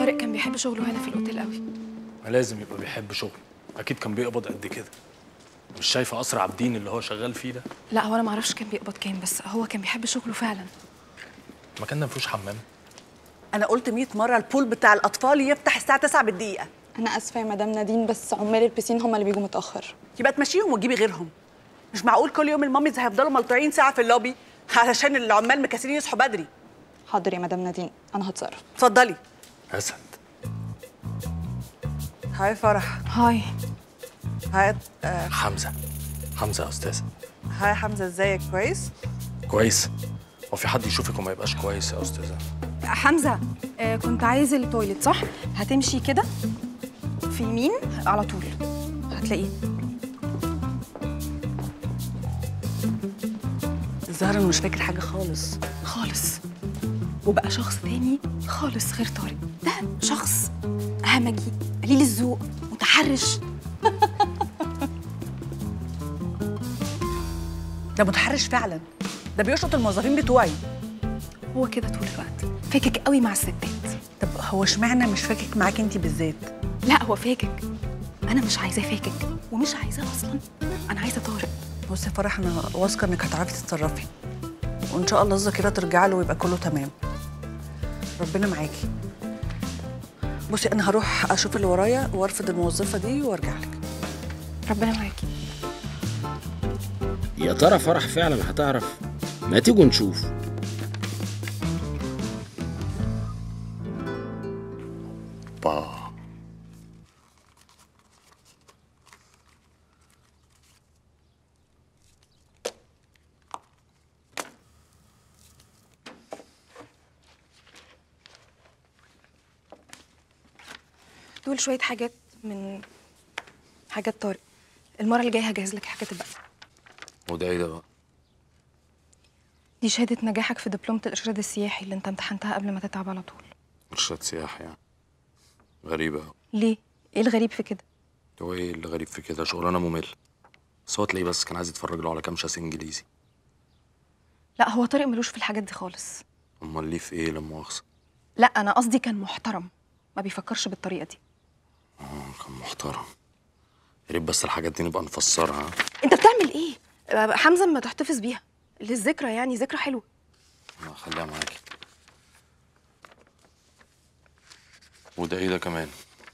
طارق كان بيحب شغله هنا في الاوتيل قوي ما لازم يبقى بيحب شغله اكيد كان بيقبض قد كده مش شايفه قصر عابدين اللي هو شغال فيه ده لا هو انا ما اعرفش كان بيقبض كام بس هو كان بيحب شغله فعلا المكان ده ما فيهوش حمام انا قلت 100 مره البول بتاع الاطفال يفتح الساعه 9 بالدقيقه انا اسفه يا مدام نادين بس عمال البسين هم اللي بيجوا متاخر يبقى تمشيهم وتجيبي غيرهم مش معقول كل يوم الماميز هيفضلوا ملطوعين ساعه في اللوبي علشان العمال مكسلين يصحوا بدري حاضر يا مدام نادين انا هتصرف اتفضلي اسد هاي فرح هاي هاي آه حمزه حمزه يا استاذ هاي حمزه ازيك كويس كويس هو في حد يشوفك وما يبقاش كويس يا استاذه حمزه آه كنت عايز التويلت صح هتمشي كده في يمين على طول هتلاقيه الظاهر انه مش فاكر حاجه خالص خالص وبقى شخص تاني خالص غير طارق ده شخص همجي قليل الذوق متحرش ده متحرش فعلا ده بيشرط الموظفين بتوعي هو كده طول الوقت فاكك قوي مع الستات طب هو اشمعنى مش فاكك معاكي انت بالذات لا هو فاكك انا مش عايزاه فاكك ومش عايزاه اصلا انا عايزه طارق بصي يا فرح انا واثقه انك هتعرفي تتصرفي وان شاء الله الذاكره ترجع له ويبقى كله تمام ربنا معاكي بصي انا هروح اشوف اللي ورايا وارفض الموظفه دي وارجع لك ربنا معاكي يا ترى فرح فعلا هتعرف ما تيجوا نشوف با دول شويه حاجات من حاجات طارق المره اللي جايه هجهز لك حاجات الباقي وده ايه ده بقى دي شهاده نجاحك في دبلومه الارشاد السياحي اللي انت امتحنتها قبل ما تتعب على طول ارشاد سياحي يعني غريبه أوي. ليه ايه الغريب في كده هو ايه اللي غريب في كده شغلانه ممل بس هو تلاقيه بس كان عايز يتفرج له على كام شاس انجليزي لا هو طارق ملوش في الحاجات دي خالص امال ليه في ايه لا مؤاخذه لا انا قصدي كان محترم ما بيفكرش بالطريقه دي آه، كان محترم يا ريت بس الحاجات دي نبقى نفسرها انت بتعمل ايه آه، حمزه ما تحتفظ بيها للذكرى يعني ذكرى حلوه آه، خليها معاكي وده ايه ده كمان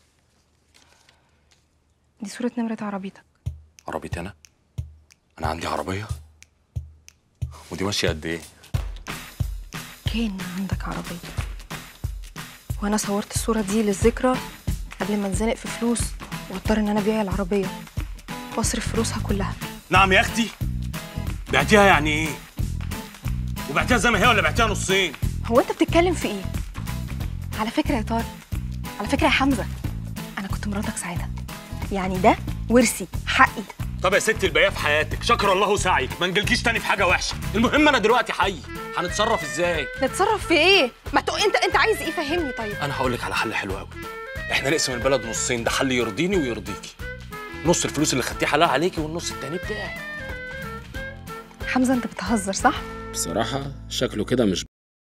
دي صوره نمره عربيتك عربيتي انا انا عندي عربيه ودي ماشيه قد ايه كان عندك عربيه وانا صورت الصوره دي للذكرى قبل ما اتزنق في فلوس واضطر ان انا ابيع العربيه واصرف فلوسها كلها نعم يا اختي بعتيها يعني ايه وبعتيها زي ما هي ولا بعتيها نصين هو انت بتتكلم في ايه على فكره يا طارق على فكره يا حمزه انا كنت مراتك ساعتها يعني ده ورثي حقي طب يا ستي الباقيه في حياتك شكر الله سعيك ما نجيلكيش تاني في حاجه وحشه المهم انا دلوقتي حي هنتصرف ازاي نتصرف في ايه ما تق... انت انت عايز ايه فهمني طيب انا هقول لك على حل حلو قوي احنا نقسم البلد نصين ده حل يرضيني ويرضيكي نص الفلوس اللي خدتيه حلال عليكي والنص التاني بتاعي حمزه انت بتهزر صح بصراحة شكله كده مش